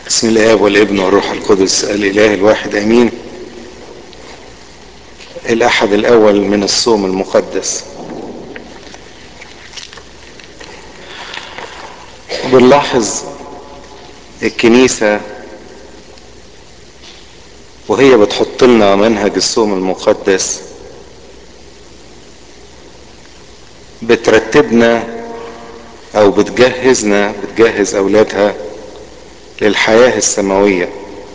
بسم الله والابن والروح القدس الاله الواحد امين الاحد الاول من الصوم المقدس بنلاحظ الكنيسة وهي بتحط لنا منهج الصوم المقدس بترتبنا او بتجهزنا بتجهز اولادها للحياة السماوية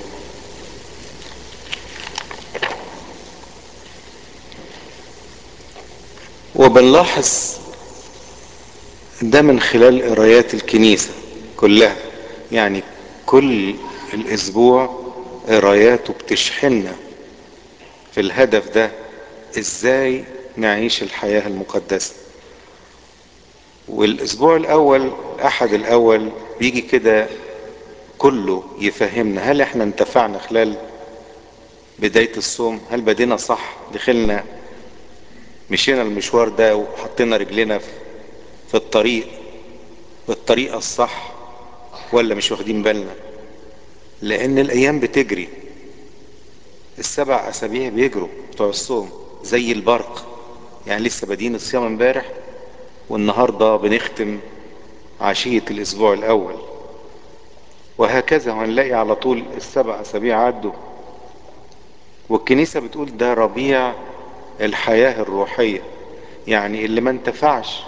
وبنلاحظ ده من خلال قرايات الكنيسة كلها يعني كل الاسبوع قراياته بتشحننا في الهدف ده ازاي نعيش الحياة المقدسة والاسبوع الاول احد الاول بيجي كده كله يفهمنا هل احنا انتفعنا خلال بداية الصوم هل بدينا صح دخلنا مشينا المشوار ده وحطينا رجلنا في الطريق بالطريقة الصح ولا مش واخدين بالنا لان الايام بتجري السبع اسابيع بيجروا بتوع الصوم زي البرق يعني لسه بادين الصيام امبارح والنهارده بنختم عشية الاسبوع الاول وهكذا وهنلاقي على طول السبع اسابيع عدوا والكنيسة بتقول ده ربيع الحياة الروحية يعني اللي ما انتفعش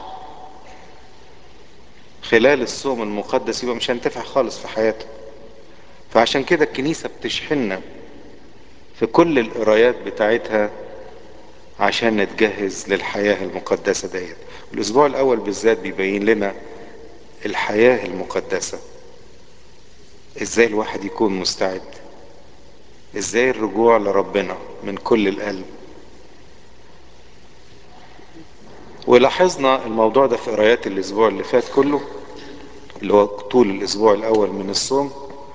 خلال الصوم المقدس يبقى مش هينتفع خالص في حياته فعشان كده الكنيسة بتشحننا في كل القرايات بتاعتها عشان نتجهز للحياة المقدسة ديت الاسبوع الاول بالذات بيبين لنا الحياة المقدسة ازاي الواحد يكون مستعد ازاي الرجوع لربنا من كل القلب ولاحظنا الموضوع ده في قرايات الاسبوع اللي فات كله اللي هو طول الاسبوع الاول من الصوم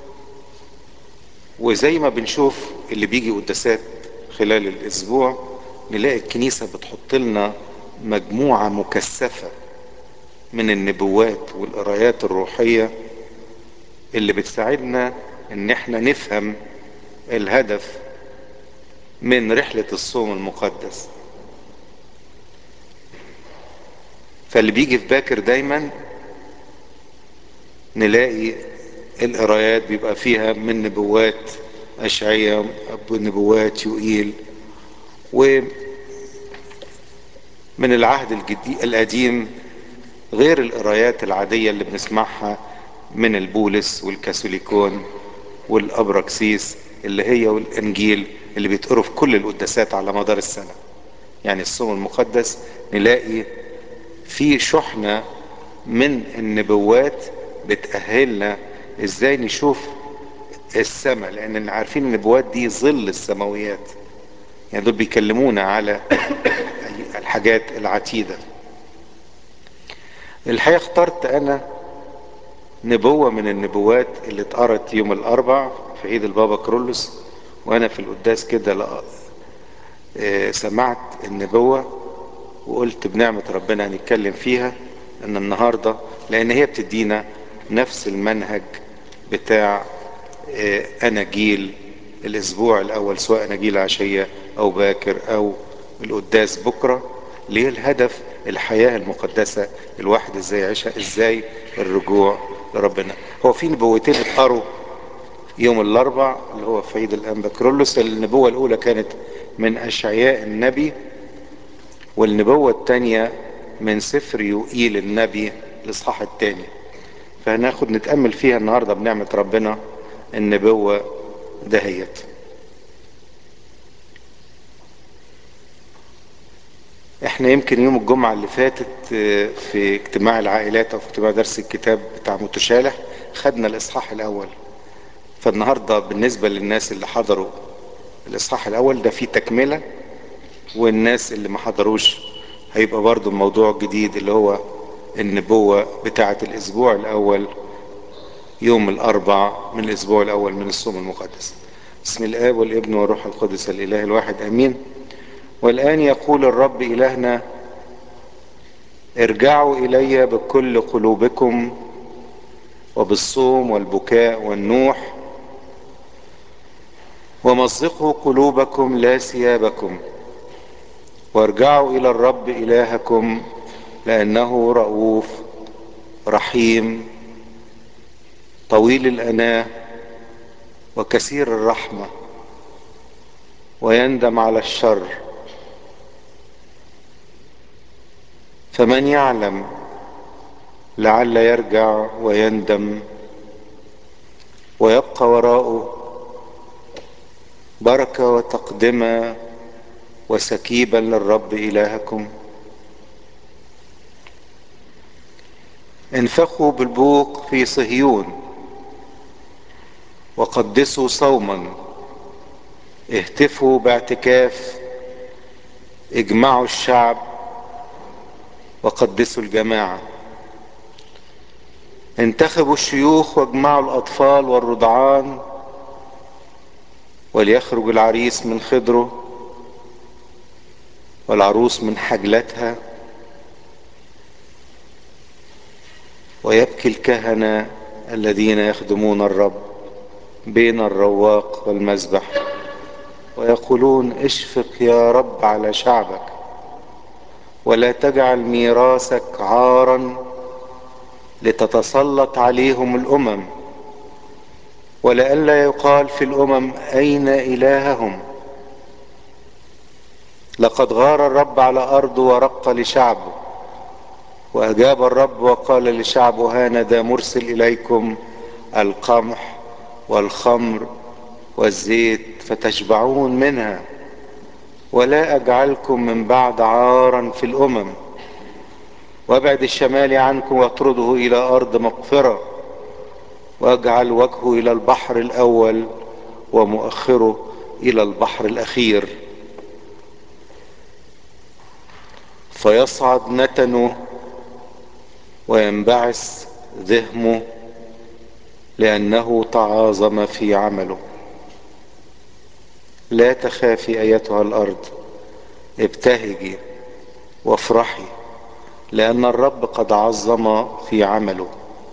وزي ما بنشوف اللي بيجي قداسات خلال الاسبوع نلاقي الكنيسة بتحط لنا مجموعة مكثفة من النبوات والقرايات الروحية اللي بتساعدنا ان احنا نفهم الهدف من رحلة الصوم المقدس فاللي بيجي في باكر دايما نلاقي القرايات بيبقى فيها من نبوات أشعية نبوات يوئيل ومن العهد الجديد القديم غير القرايات العادية اللي بنسمعها من البولس والكاثوليكون والأبراكسيس اللي هي والإنجيل اللي بيتقروا في كل القداسات على مدار السنة يعني الصوم المقدس نلاقي في شحنة من النبوات بتأهلنا ازاي نشوف السماء لان عارفين النبوات دي ظل السماويات يعني دول بيكلمونا على الحاجات العتيدة الحقيقة اخترت انا نبوة من النبوات اللي اتقرت يوم الاربع في عيد البابا كرولوس وانا في القداس كده سمعت النبوة وقلت بنعمة ربنا هنتكلم فيها ان النهاردة لان هي بتدينا نفس المنهج بتاع اناجيل الاسبوع الاول سواء اناجيل عشية او باكر او القداس بكرة ليه الهدف الحياة المقدسة الواحد ازاي يعيشها ازاي الرجوع لربنا هو في نبوتين اتقروا يوم الاربع اللي هو في عيد الانبا كرولوس النبوة الاولى كانت من اشعياء النبي والنبوة التانية من سفر يوئيل النبي الاصحاح التاني فهناخد نتأمل فيها النهاردة بنعمة ربنا النبوة دهيت احنا يمكن يوم الجمعة اللي فاتت في اجتماع العائلات او في اجتماع درس الكتاب بتاع متشالح خدنا الاصحاح الاول فالنهاردة بالنسبة للناس اللي حضروا الاصحاح الاول ده فيه تكملة والناس اللي ما حضروش هيبقى برضو الموضوع جديد اللي هو النبوة بتاعة الاسبوع الاول يوم الاربع من الاسبوع الاول من الصوم المقدس بسم الاب والابن والروح القدس الاله الواحد امين والان يقول الرب الهنا ارجعوا الي بكل قلوبكم وبالصوم والبكاء والنوح ومزقوا قلوبكم لا ثيابكم وارجعوا الى الرب الهكم لانه رؤوف رحيم طويل الاناه وكثير الرحمه ويندم على الشر فمن يعلم لعل يرجع ويندم ويبقى وراءه بركه وتقدمه وسكيبا للرب الهكم انفخوا بالبوق في صهيون وقدسوا صوما اهتفوا باعتكاف اجمعوا الشعب وقدسوا الجماعه انتخبوا الشيوخ واجمعوا الاطفال والرضعان وليخرج العريس من خضره والعروس من حجلتها ويبكي الكهنه الذين يخدمون الرب بين الرواق والمذبح ويقولون اشفق يا رب على شعبك ولا تجعل ميراثك عارا لتتسلط عليهم الامم ولئلا يقال في الامم اين الههم لقد غار الرب على ارضه ورق لشعبه واجاب الرب وقال لشعبه هانذا مرسل اليكم القمح والخمر والزيت فتشبعون منها ولا اجعلكم من بعد عارا في الامم وابعد الشمال عنكم واطرده الى ارض مغفره واجعل وجهه الى البحر الاول ومؤخره الى البحر الاخير فيصعد نتنه وينبعث ذهمه لانه تعاظم في عمله لا تخافي ايتها الارض ابتهجي وافرحي لان الرب قد عظم في عمله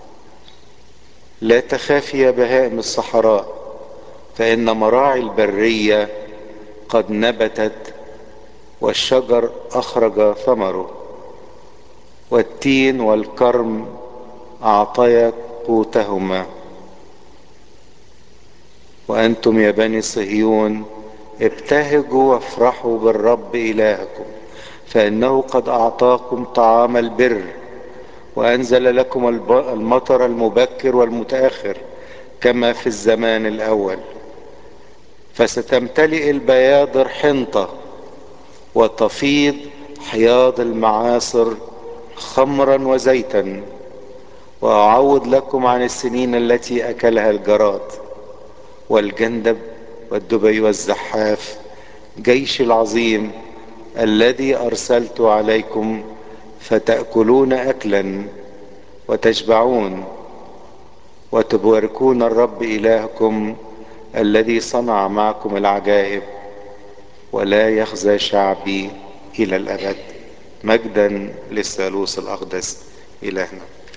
لا تخافي يا بهائم الصحراء فان مراعي البريه قد نبتت والشجر اخرج ثمره والتين والكرم اعطيا قوتهما وانتم يا بني صهيون ابتهجوا وافرحوا بالرب الهكم فانه قد اعطاكم طعام البر وانزل لكم المطر المبكر والمتاخر كما في الزمان الاول فستمتلئ البيادر حنطه وتفيض حياض المعاصر خمرا وزيتا واعوض لكم عن السنين التي اكلها الجراد والجندب والدبي والزحاف جيش العظيم الذي ارسلت عليكم فتاكلون اكلا وتشبعون وتباركون الرب الهكم الذي صنع معكم العجائب ولا يخزى شعبي الى الابد مجدا للثالوث الاقدس الهنا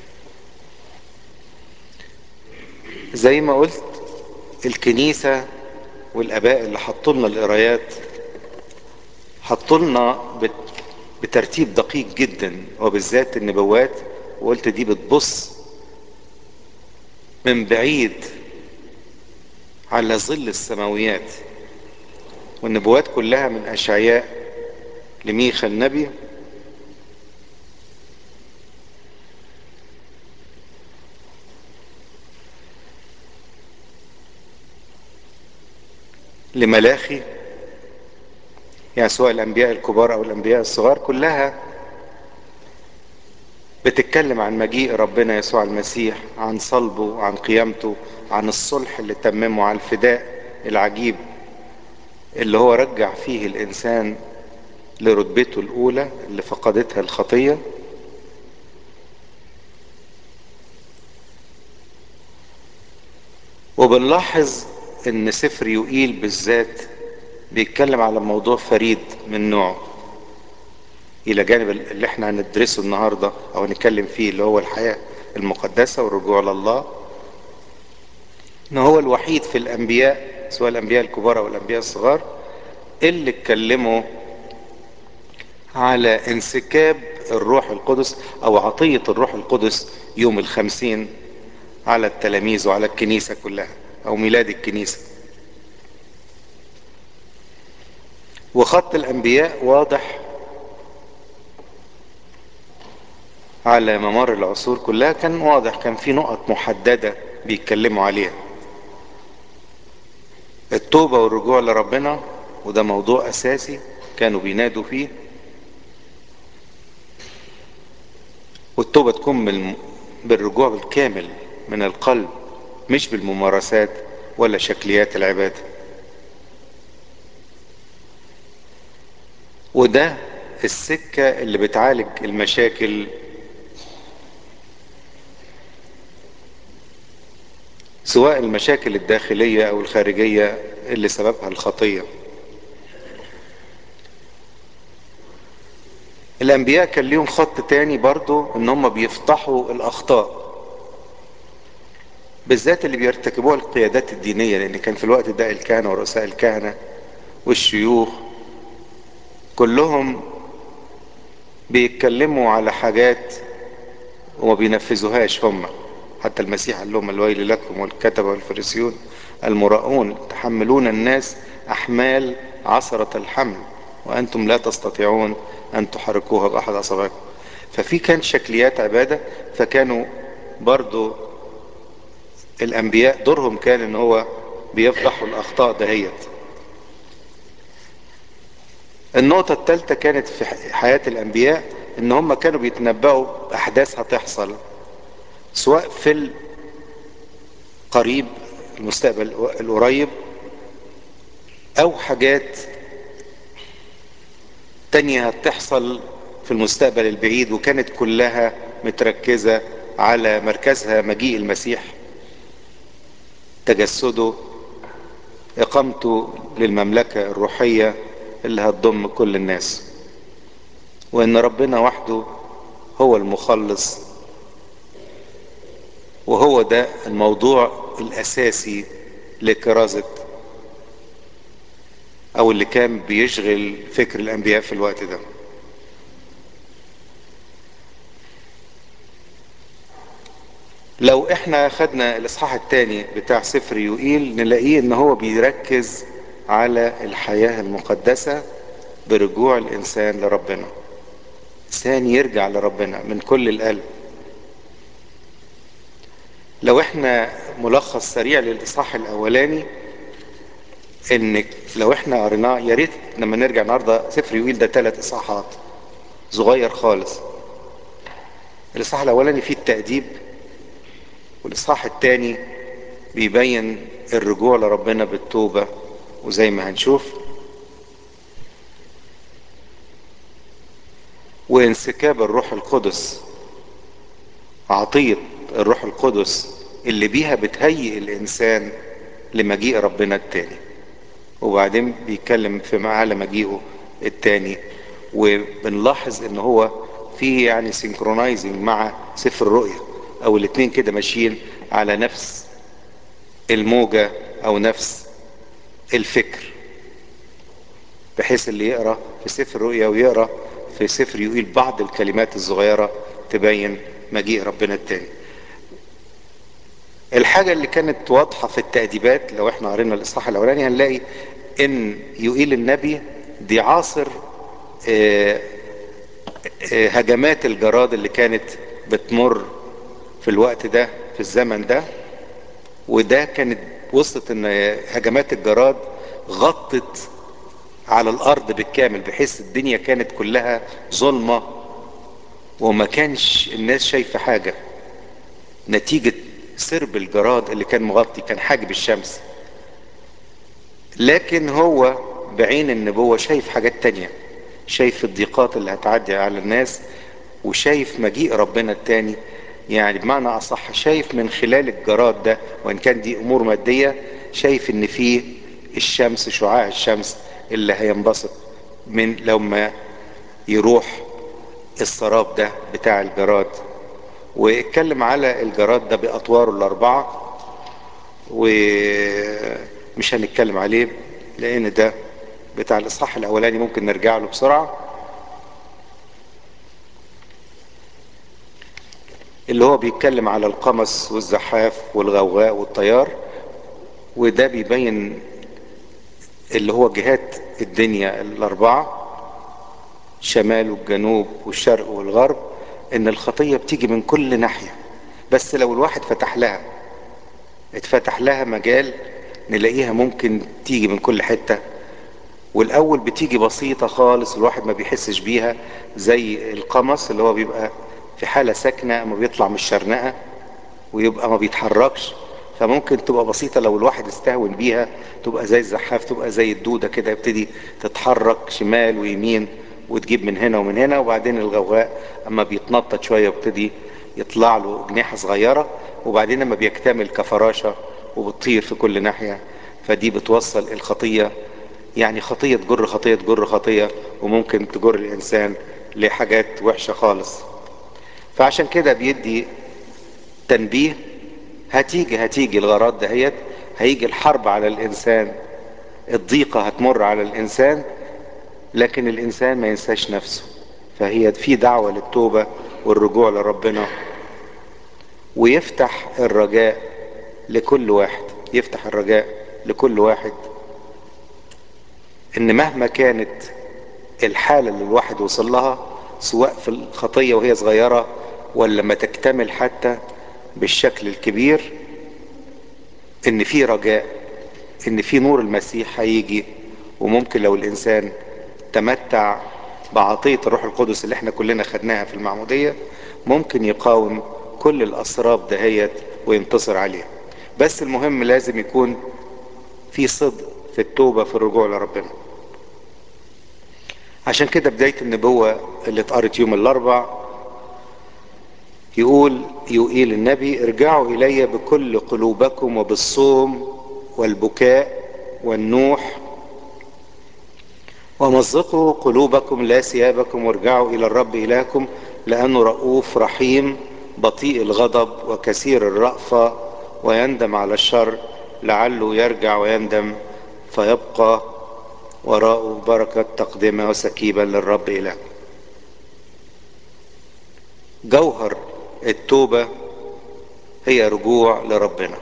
زي ما قلت الكنيسة والاباء اللي حطوا لنا القرايات حطوا لنا بترتيب دقيق جدا وبالذات النبوات وقلت دي بتبص من بعيد على ظل السماويات والنبوات كلها من اشعياء لميخا النبي لملاخي يعني سواء الانبياء الكبار او الانبياء الصغار كلها بتتكلم عن مجيء ربنا يسوع المسيح عن صلبه عن قيامته عن الصلح اللي تممه عن الفداء العجيب اللي هو رجع فيه الانسان لرتبته الاولى اللي فقدتها الخطيه وبنلاحظ ان سفر يوئيل بالذات بيتكلم على موضوع فريد من نوعه الى جانب اللي احنا هندرسه النهارده او هنتكلم فيه اللي هو الحياه المقدسه والرجوع لله ان هو الوحيد في الانبياء سواء الانبياء الكبار او الانبياء الصغار اللي اتكلموا على انسكاب الروح القدس او عطية الروح القدس يوم الخمسين على التلاميذ وعلى الكنيسة كلها او ميلاد الكنيسة وخط الانبياء واضح على ممر العصور كلها كان واضح كان في نقط محددة بيتكلموا عليها التوبة والرجوع لربنا وده موضوع اساسي كانوا بينادوا فيه والتوبة تكون من بالرجوع بالكامل من القلب مش بالممارسات ولا شكليات العبادة وده السكة اللي بتعالج المشاكل سواء المشاكل الداخلية او الخارجية اللي سببها الخطية الانبياء كان ليهم خط تاني برضو ان هم بيفضحوا الاخطاء بالذات اللي بيرتكبوها القيادات الدينية لان كان في الوقت ده الكهنة ورؤساء الكهنة والشيوخ كلهم بيتكلموا على حاجات وما بينفذوهاش هم حتى المسيح قال لهم الويل لكم والكتبة والفريسيون المراؤون تحملون الناس احمال عصرة الحمل وانتم لا تستطيعون ان تحركوها باحد اصابعكم ففي كان شكليات عبادة فكانوا برضو الانبياء دورهم كان ان هو بيفضحوا الاخطاء دهيت النقطة الثالثة كانت في حياة الانبياء ان هم كانوا بيتنبأوا باحداث هتحصل سواء في القريب المستقبل القريب او حاجات تانية هتحصل في المستقبل البعيد وكانت كلها متركزة على مركزها مجيء المسيح تجسده اقامته للمملكة الروحية اللي هتضم كل الناس وان ربنا وحده هو المخلص وهو ده الموضوع الاساسي لكرازة او اللي كان بيشغل فكر الانبياء في الوقت ده لو احنا خدنا الاصحاح الثاني بتاع سفر يوئيل نلاقيه ان هو بيركز على الحياة المقدسة برجوع الانسان لربنا انسان يرجع لربنا من كل القلب لو احنا ملخص سريع للاصحاح الاولاني ان لو احنا قريناه يا ريت لما نرجع النهارده سفر يوئيل ده ثلاث اصحاحات صغير خالص الاصحاح الاولاني فيه التأديب والاصحاح الثاني بيبين الرجوع لربنا بالتوبة وزي ما هنشوف وانسكاب الروح القدس عطية الروح القدس اللي بيها بتهيئ الانسان لمجيء ربنا التاني وبعدين بيتكلم في على مجيئه التاني وبنلاحظ ان هو فيه يعني سينكرونايزنج مع سفر الرؤيا او الاتنين كده ماشيين على نفس الموجة او نفس الفكر بحيث اللي يقرأ في سفر الرؤيا ويقرأ في سفر يقول بعض الكلمات الصغيرة تبين مجيء ربنا التاني الحاجة اللي كانت واضحة في التأديبات لو احنا قرينا الإصحاح الأولاني هنلاقي إن يقيل النبي دي عاصر اه اه هجمات الجراد اللي كانت بتمر في الوقت ده في الزمن ده وده كانت وصلت ان هجمات الجراد غطت على الارض بالكامل بحيث الدنيا كانت كلها ظلمة وما كانش الناس شايفة حاجة نتيجة سرب الجراد اللي كان مغطي كان حاجب الشمس لكن هو بعين النبوة شايف حاجات تانية شايف الضيقات اللي هتعدي على الناس وشايف مجيء ربنا التاني يعني بمعنى اصح شايف من خلال الجراد ده وان كان دي امور مادية شايف ان فيه الشمس شعاع الشمس اللي هينبسط من لما يروح السراب ده بتاع الجراد واتكلم على الجراد ده باطواره الاربعة مش هنتكلم عليه لان ده بتاع الاصحاح الاولاني ممكن نرجع له بسرعة اللي هو بيتكلم على القمص والزحاف والغوغاء والطيار وده بيبين اللي هو جهات الدنيا الاربعة الشمال والجنوب والشرق والغرب ان الخطية بتيجي من كل ناحية بس لو الواحد فتح لها اتفتح لها مجال نلاقيها ممكن تيجي من كل حتة والاول بتيجي بسيطة خالص الواحد ما بيحسش بيها زي القمص اللي هو بيبقى في حالة ساكنة اما بيطلع من الشرنقة ويبقى ما بيتحركش فممكن تبقى بسيطة لو الواحد استهون بيها تبقى زي الزحاف تبقى زي الدودة كده يبتدي تتحرك شمال ويمين وتجيب من هنا ومن هنا وبعدين الغوغاء اما بيتنطط شوية ويبتدي يطلع له جناحة صغيرة وبعدين اما بيكتمل كفراشة وبتطير في كل ناحية فدي بتوصل الخطية يعني خطية تجر خطية تجر خطية وممكن تجر الإنسان لحاجات وحشة خالص فعشان كده بيدي تنبيه هتيجي هتيجي الغارات دهيت هيجي الحرب على الإنسان الضيقة هتمر على الإنسان لكن الإنسان ما ينساش نفسه فهي في دعوة للتوبة والرجوع لربنا ويفتح الرجاء لكل واحد يفتح الرجاء لكل واحد ان مهما كانت الحالة اللي الواحد وصل لها سواء في الخطية وهي صغيرة ولا ما تكتمل حتى بالشكل الكبير ان في رجاء ان في نور المسيح هيجي وممكن لو الانسان تمتع بعطية الروح القدس اللي احنا كلنا خدناها في المعمودية ممكن يقاوم كل الاسراب دهيت وينتصر عليها بس المهم لازم يكون في صدق في التوبة في الرجوع لربنا عشان كده بداية النبوة اللي اتقرت يوم الاربع يقول يقيل النبي ارجعوا الي بكل قلوبكم وبالصوم والبكاء والنوح ومزقوا قلوبكم لا ثيابكم وارجعوا الى الرب الهكم لانه رؤوف رحيم بطيء الغضب وكثير الرأفة ويندم على الشر لعله يرجع ويندم فيبقى وراءه بركة تقدمة وسكيبة للرب إله جوهر التوبة هي رجوع لربنا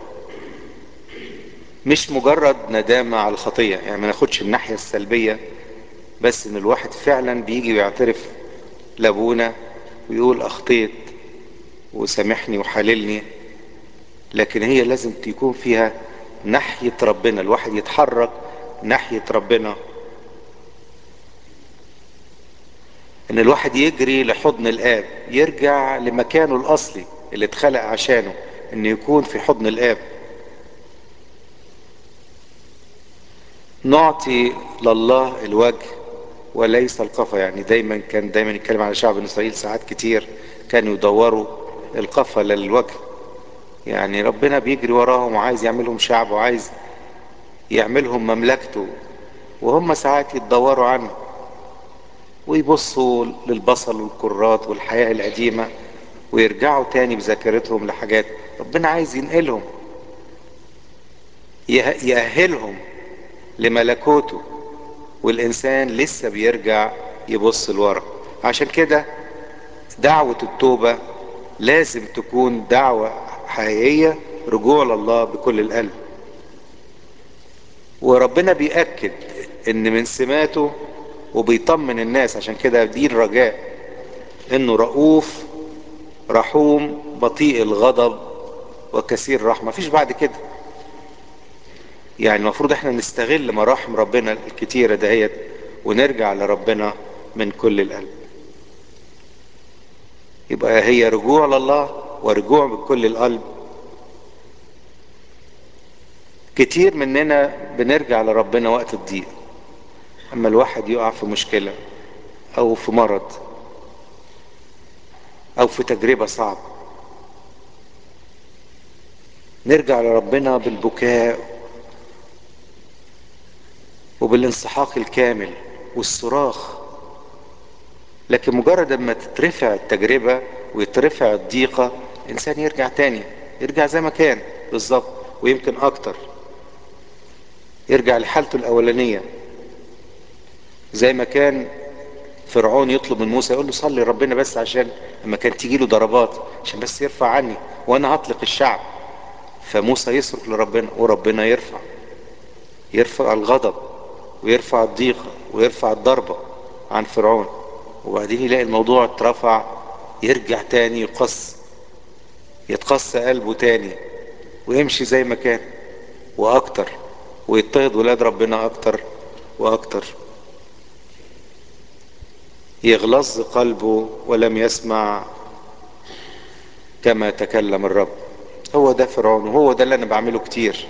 مش مجرد ندامة على الخطية يعني ما ناخدش الناحية السلبية بس ان الواحد فعلا بيجي ويعترف لابونا ويقول اخطيت وسامحني وحللني لكن هي لازم تكون فيها ناحية ربنا الواحد يتحرك ناحية ربنا ان الواحد يجري لحضن الاب يرجع لمكانه الاصلي اللي اتخلق عشانه ان يكون في حضن الاب نعطي لله الوجه وليس القفا يعني دايما كان دايما يتكلم على شعب اسرائيل ساعات كتير كانوا يدوروا القفا للوجه يعني ربنا بيجري وراهم وعايز يعملهم شعب وعايز يعملهم مملكته وهم ساعات يتدوروا عنه ويبصوا للبصل والكرات والحياة القديمة ويرجعوا تاني بذاكرتهم لحاجات ربنا عايز ينقلهم يأهلهم لملكوته والإنسان لسه بيرجع يبص لورا عشان كده دعوة التوبة لازم تكون دعوة حقيقية رجوع لله بكل القلب وربنا بيأكد ان من سماته وبيطمن الناس عشان كده دي الرجاء انه رؤوف رحوم بطيء الغضب وكثير الرحمة مفيش بعد كده يعني المفروض احنا نستغل مراحم ربنا الكتيرة دهيت ونرجع لربنا من كل القلب يبقى هي رجوع لله ورجوع بكل القلب كتير مننا بنرجع لربنا وقت الضيق اما الواحد يقع في مشكلة او في مرض او في تجربة صعبة نرجع لربنا بالبكاء وبالانسحاق الكامل والصراخ لكن مجرد ما تترفع التجربة ويترفع الضيقة الانسان يرجع تاني يرجع زي ما كان بالظبط ويمكن اكتر يرجع لحالته الاولانية زي ما كان فرعون يطلب من موسى يقول له صلي ربنا بس عشان لما كان تيجي له ضربات عشان بس يرفع عني وانا هطلق الشعب فموسى يصرخ لربنا وربنا يرفع يرفع الغضب ويرفع الضيقة ويرفع الضربة عن فرعون وبعدين يلاقي الموضوع اترفع يرجع تاني يقص يتقص قلبه تاني ويمشي زي ما كان واكتر ويضطهد ولاد ربنا اكتر واكتر يغلظ قلبه ولم يسمع كما تكلم الرب هو ده فرعون وهو ده اللي انا بعمله كتير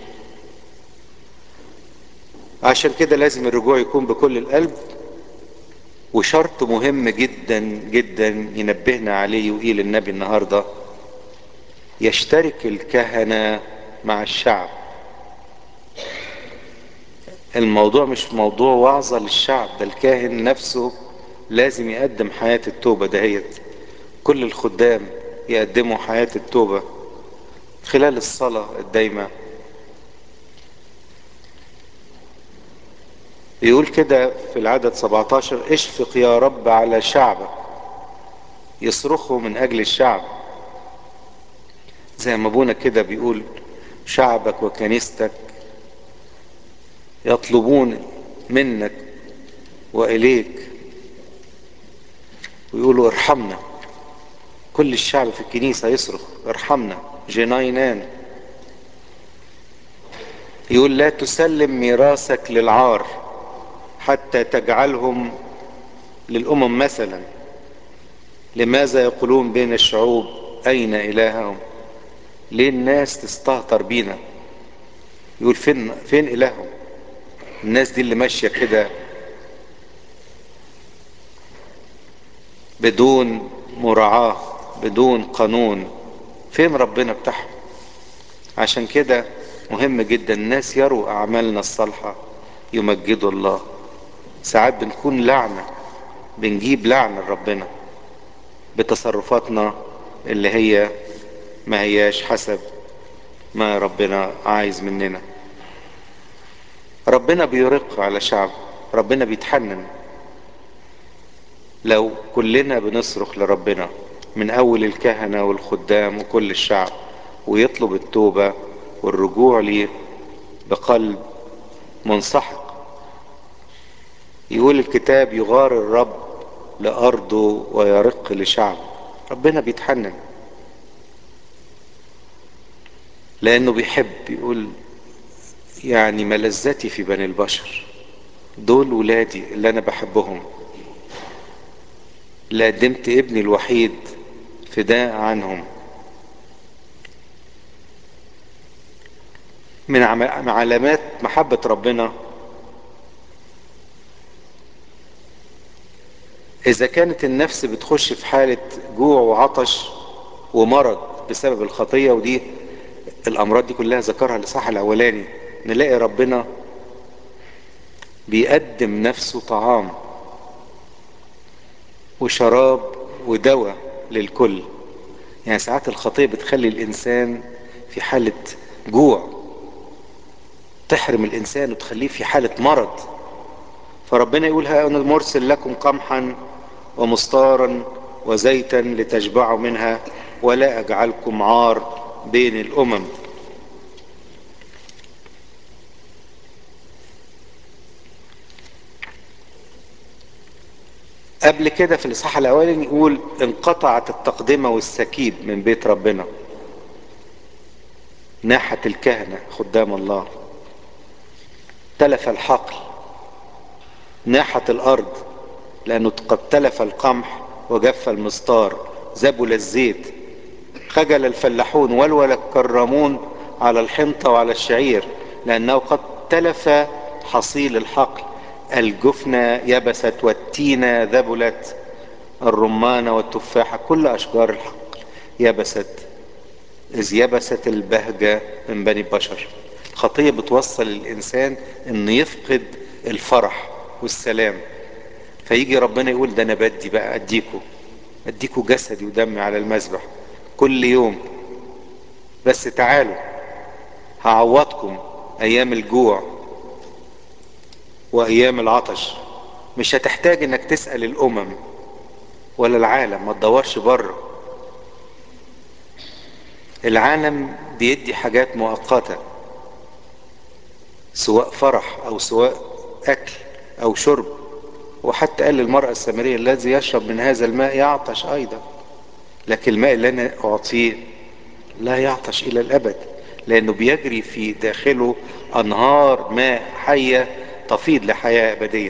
عشان كده لازم الرجوع يكون بكل القلب وشرط مهم جدا جدا ينبهنا عليه ويقيل النبي النهارده يشترك الكهنة مع الشعب الموضوع مش موضوع وعظة للشعب ده الكاهن نفسه لازم يقدم حياة التوبة دهيت كل الخدام يقدموا حياة التوبة خلال الصلاة الدايمة يقول كده في العدد 17 اشفق يا رب على شعبك يصرخوا من اجل الشعب زي ما ابونا كده بيقول شعبك وكنيستك يطلبون منك واليك ويقولوا ارحمنا كل الشعب في الكنيسة يصرخ ارحمنا جناينان يقول لا تسلم ميراثك للعار حتى تجعلهم للأمم مثلا لماذا يقولون بين الشعوب أين إلههم ليه الناس تستهتر بينا يقول فين فين إلههم الناس دي اللي ماشية كده بدون مراعاة بدون قانون فين ربنا بتاعهم عشان كده مهم جدا الناس يروا أعمالنا الصالحة يمجدوا الله ساعات بنكون لعنة بنجيب لعنة لربنا بتصرفاتنا اللي هي ما هياش حسب ما ربنا عايز مننا ربنا بيرق على شعب ربنا بيتحنن لو كلنا بنصرخ لربنا من اول الكهنة والخدام وكل الشعب ويطلب التوبة والرجوع ليه بقلب منسحق يقول الكتاب يغار الرب لأرضه ويرق لشعبه ربنا بيتحنن لأنه بيحب يقول يعني ملذتي في بني البشر دول ولادي اللي أنا بحبهم اللي قدمت ابني الوحيد فداء عنهم من علامات محبة ربنا إذا كانت النفس بتخش في حالة جوع وعطش ومرض بسبب الخطية ودي الأمراض دي كلها ذكرها الإصحاح الأولاني نلاقي ربنا بيقدم نفسه طعام وشراب ودواء للكل يعني ساعات الخطية بتخلي الإنسان في حالة جوع تحرم الإنسان وتخليه في حالة مرض فربنا يقول ها أنا المرسل لكم قمحا ومستارا وزيتا لتشبعوا منها ولا أجعلكم عار بين الأمم قبل كده في الإصحاح الأولاني يقول انقطعت التقدمة والسكيب من بيت ربنا ناحة الكهنة خدام الله تلف الحقل ناحة الأرض لأنه قد تلف القمح وجف المستار زبل الزيت خجل الفلاحون ولول الكرامون على الحنطة وعلى الشعير لأنه قد تلف حصيل الحقل الجفنة يبست والتينة ذبلت الرمانة والتفاحة كل أشجار الحقل يبست إذ يبست البهجة من بني البشر الخطية بتوصل الإنسان إنه يفقد الفرح والسلام فيجي ربنا يقول ده أنا بدي بقى أديكوا أديكوا جسدي ودمي على المذبح كل يوم بس تعالوا هعوضكم أيام الجوع وايام العطش مش هتحتاج انك تسأل الامم ولا العالم ما تدورش بره العالم بيدي حاجات مؤقتة سواء فرح او سواء اكل او شرب وحتى قال للمرأة السامرية الذي يشرب من هذا الماء يعطش ايضا لكن الماء اللي انا اعطيه لا يعطش الى الابد لانه بيجري في داخله انهار ماء حية تفيض لحياة ابدية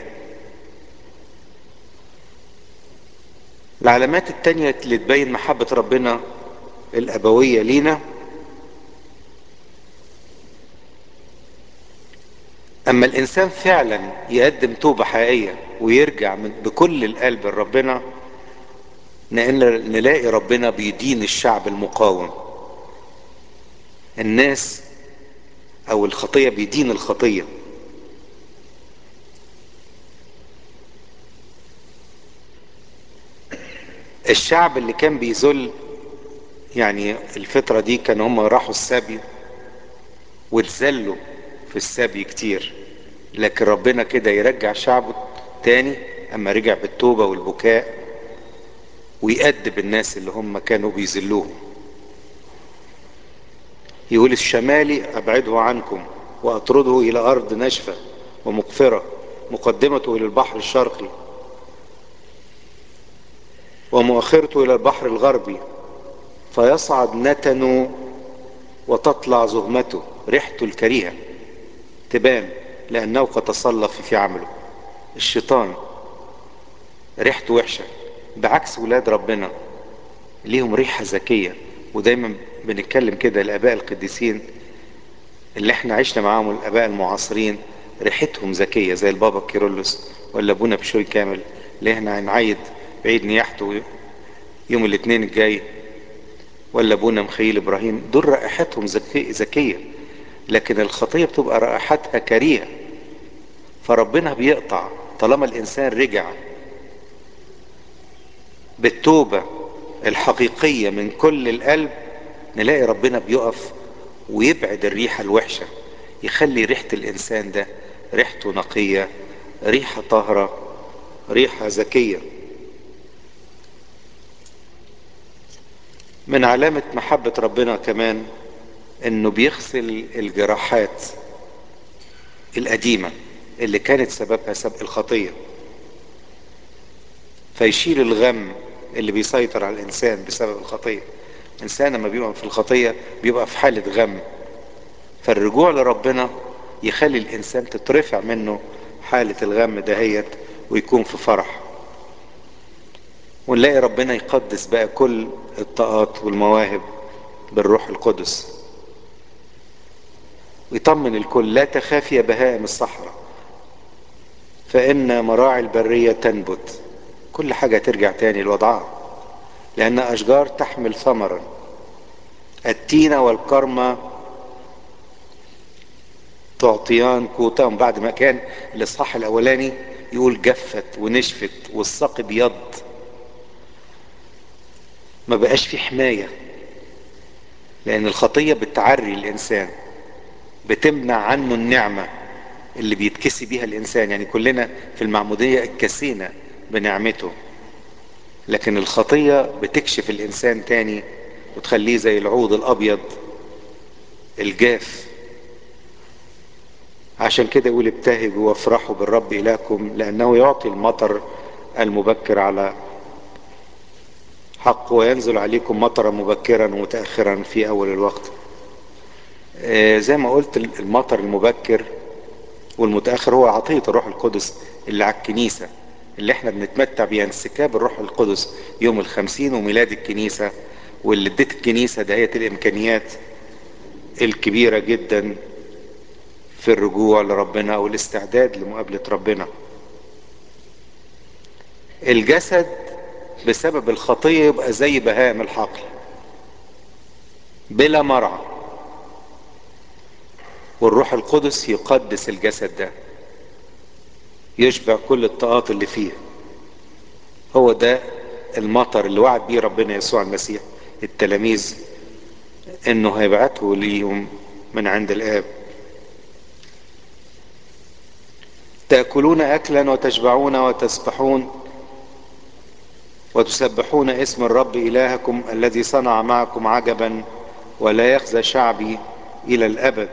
العلامات التانية اللي تبين محبة ربنا الابوية لينا اما الانسان فعلا يقدم توبة حقيقية ويرجع من بكل القلب لربنا نلاقي ربنا بيدين الشعب المقاوم الناس او الخطية بيدين الخطية الشعب اللي كان بيذل يعني الفترة دي كان هم راحوا السبي واتذلوا في السبي كتير لكن ربنا كده يرجع شعبه تاني اما رجع بالتوبة والبكاء ويأدب الناس اللي هم كانوا بيذلوهم يقول الشمالي ابعده عنكم واطرده الى ارض ناشفة ومقفرة مقدمته الى البحر الشرقي ومؤخرته الى البحر الغربي فيصعد نتنه وتطلع زهمته ريحته الكريهة تبان لأنه قد تصلف في عمله الشيطان ريحته وحشة بعكس ولاد ربنا ليهم ريحة ذكية ودايما بنتكلم كده الآباء القديسين اللي احنا عشنا معاهم الآباء المعاصرين ريحتهم ذكية زي البابا كيرلس ولا أبونا بشوي كامل اللي احنا هنعيد بعيد نياحته يوم الاثنين الجاي ولا ابونا مخيل ابراهيم دول رائحتهم ذكي ذكيه لكن الخطيه بتبقى رائحتها كريهه فربنا بيقطع طالما الانسان رجع بالتوبه الحقيقيه من كل القلب نلاقي ربنا بيقف ويبعد الريحه الوحشه يخلي ريحه الانسان ده ريحته نقيه ريحه طاهره ريحه ذكيه من علامة محبة ربنا كمان انه بيغسل الجراحات القديمة اللي كانت سببها سبب الخطية فيشيل الغم اللي بيسيطر على الانسان بسبب الخطية الانسان لما بيبقى في الخطية بيبقى في حالة غم فالرجوع لربنا يخلي الانسان تترفع منه حالة الغم دهيت ويكون في فرح ونلاقي ربنا يقدس بقى كل الطاقات والمواهب بالروح القدس ويطمن الكل لا تخاف يا بهائم الصحراء فإن مراعي البرية تنبت كل حاجة ترجع تاني لوضعها لأن أشجار تحمل ثمرا التينة والكرمة تعطيان كوتهم بعد ما كان الإصحاح الأولاني يقول جفت ونشفت والساق بيض ما بقاش في حماية لأن الخطية بتعري الإنسان بتمنع عنه النعمة اللي بيتكسي بيها الإنسان يعني كلنا في المعمودية اتكسينا بنعمته لكن الخطية بتكشف الإنسان تاني وتخليه زي العود الأبيض الجاف عشان كده يقول ابتهجوا وافرحوا بالرب إلهكم لأنه يعطي المطر المبكر على حق وينزل عليكم مطرا مبكرا ومتأخرا في أول الوقت آه زي ما قلت المطر المبكر والمتأخر هو عطية الروح القدس اللي على الكنيسة اللي احنا بنتمتع بيها انسكاب الروح القدس يوم الخمسين وميلاد الكنيسة واللي اديت الكنيسة دهية الإمكانيات الكبيرة جدا في الرجوع لربنا أو الاستعداد لمقابلة ربنا الجسد بسبب الخطية يبقى زي بهائم الحقل بلا مرعى والروح القدس يقدس الجسد ده يشبع كل الطاقات اللي فيه هو ده المطر اللي وعد بيه ربنا يسوع المسيح التلاميذ انه هيبعته ليهم من عند الاب تأكلون أكلا وتشبعون وتسبحون وتسبحون اسم الرب إلهكم الذي صنع معكم عجبا ولا يخزى شعبي إلى الأبد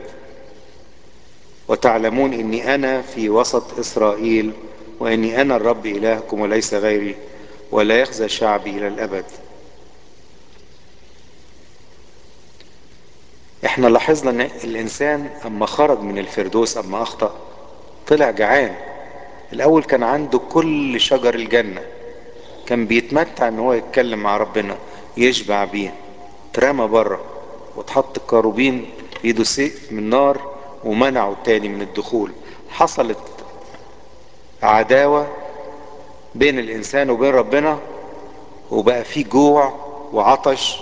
وتعلمون إني أنا في وسط إسرائيل وإني أنا الرب إلهكم وليس غيري ولا يخزى شعبي إلى الأبد احنا لاحظنا ان الانسان اما خرج من الفردوس اما اخطأ طلع جعان الاول كان عنده كل شجر الجنة كان بيتمتع ان هو يتكلم مع ربنا يشبع بيه اترمى بره واتحط الكروبين ايده سيف من نار ومنعه التاني من الدخول حصلت عداوة بين الانسان وبين ربنا وبقى في جوع وعطش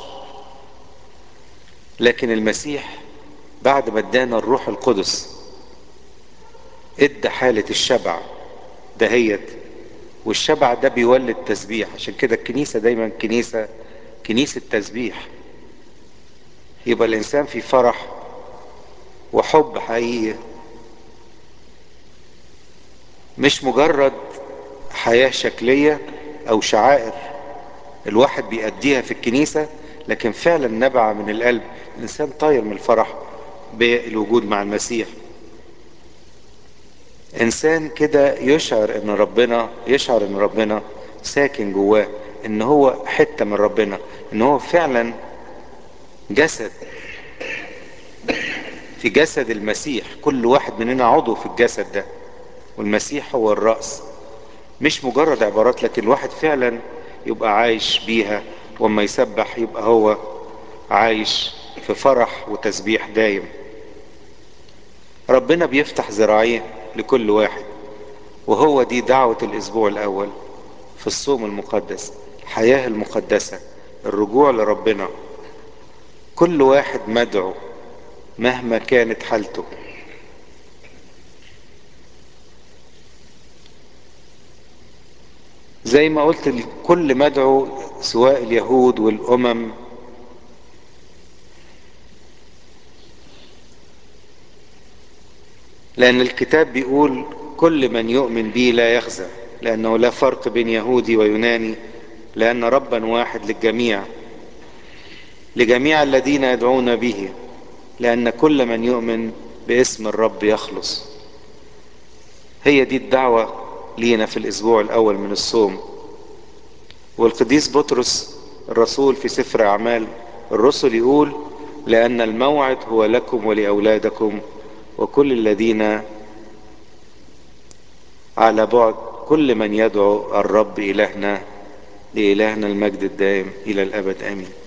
لكن المسيح بعد ما ادانا الروح القدس ادى حالة الشبع دهيت والشبع ده بيولد تسبيح عشان كده الكنيسة دايما كنيسة كنيسة تسبيح يبقى الانسان في فرح وحب حقيقي مش مجرد حياة شكلية او شعائر الواحد بيأديها في الكنيسة لكن فعلا نبع من القلب الانسان طاير من الفرح بالوجود مع المسيح انسان كده يشعر ان ربنا يشعر ان ربنا ساكن جواه ان هو حتة من ربنا ان هو فعلا جسد في جسد المسيح كل واحد مننا عضو في الجسد ده والمسيح هو الرأس مش مجرد عبارات لكن الواحد فعلا يبقى عايش بيها وما يسبح يبقى هو عايش في فرح وتسبيح دايم ربنا بيفتح ذراعيه لكل واحد وهو دي دعوة الاسبوع الاول في الصوم المقدس الحياة المقدسة الرجوع لربنا كل واحد مدعو مهما كانت حالته زي ما قلت كل مدعو سواء اليهود والامم لان الكتاب بيقول كل من يؤمن بي لا يخزى لانه لا فرق بين يهودي ويوناني لان ربا واحد للجميع لجميع الذين يدعون به لان كل من يؤمن باسم الرب يخلص هي دي الدعوة لينا في الاسبوع الاول من الصوم والقديس بطرس الرسول في سفر اعمال الرسل يقول لان الموعد هو لكم ولاولادكم وكل الذين على بعد كل من يدعو الرب الهنا لالهنا المجد الدائم الى الابد امين